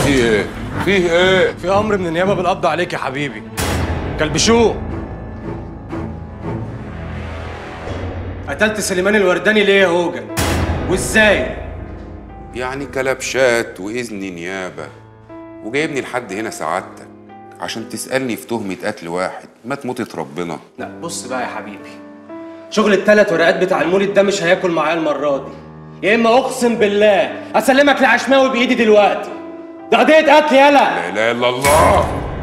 في ايه فيه ايه في امر من النيابه بالقبض عليك يا حبيبي كلبشوه قتلت سليمان الورداني ليه يا هوجن وازاي يعني كلبشات واذن نيابه وجايبني لحد هنا سعادتك عشان تسالني في تهمه قتل واحد ما تموت ربنا لا بص بقى يا حبيبي شغل التلات ورقات بتاع المولد ده مش هياكل معايا المره دي يا اما اقسم بالله اسلمك لعشماوي بايدي دلوقتي ده قضيه قتل يالا لا اله الا الله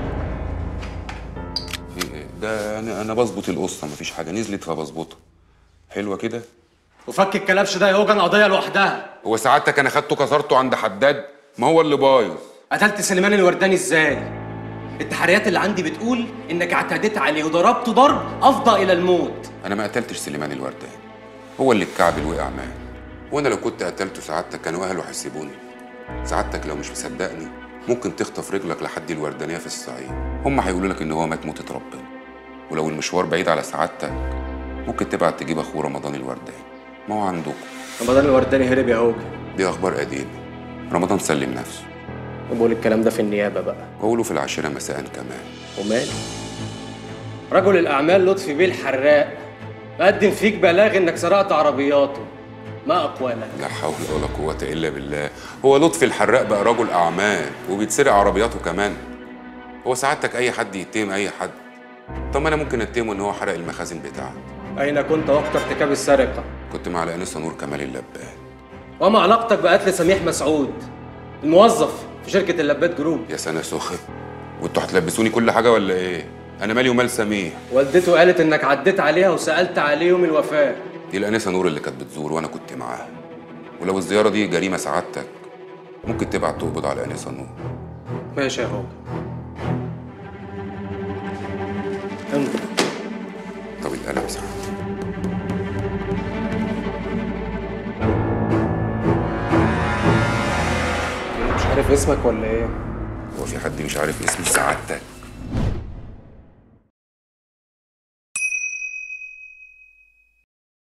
في ايه ده انا انا بظبط القصه مفيش حاجه نزلت فبظبطها حلوه كده وفك الكلبش ده يا هوجن قضيه لوحدها هو سعادتك انا خدته كسرته عند حداد ما هو اللي بايظ قتلت سليمان الورداني ازاي التحريات اللي عندي بتقول انك اعتديت عليه وضربته ضرب افضى الى الموت انا ما قتلتش سليمان الورداني هو اللي الكعب وقع معاه وانا لو كنت قتلته سعادتك كانوا اهله هيسيبوني سعادتك لو مش مصدقني ممكن تخطف رجلك لحد الوردانيه في الصعيد هم هيقولوا لك ان هو مات موتة ربنا ولو المشوار بعيد على سعادتك ممكن تبعت تجيب اخوه رمضان الورداني ما هو عندكم رمضان الورداني هرب يا هوجن دي اخبار قديمه رمضان سلم نفسه بقول الكلام ده في النيابه بقى قولوا في العاشره مساء كمان ومالي رجل الاعمال لطفي بيه الحراق قدم فيك بلاغ انك سرقت عربياته ما اقوالك لا حول ولا قوة إلا بالله هو لطفي الحراق بقى رجل أعمال وبيتسرق عربياته كمان هو سعادتك أي حد يتهم أي حد طب ما أنا ممكن أتهمه إن هو حرق المخازن بتاعتي اين كنت وقت ارتكاب السرقه كنت مع الأنسة نور كمال اللبان وما علاقتك بقتل سميح مسعود الموظف في شركه اللبات جروب يا سنة سخن وانتوا هتلبسوني كل حاجة ولا إيه؟ أنا مالي ومال سميح والدته قالت انك عديت عليها وسالت عليه يوم الوفاه دي الأنسة نور اللي كانت بتزور وأنا كنت معاها ولو الزيارة دي جريمة سعادتك ممكن تبعت تقبض على الأنسة نور ماشي يا هوجن امضي طب القلم سعادتك مش عارف اسمك ولا ايه هو في حد مش عارف اسم سعادتك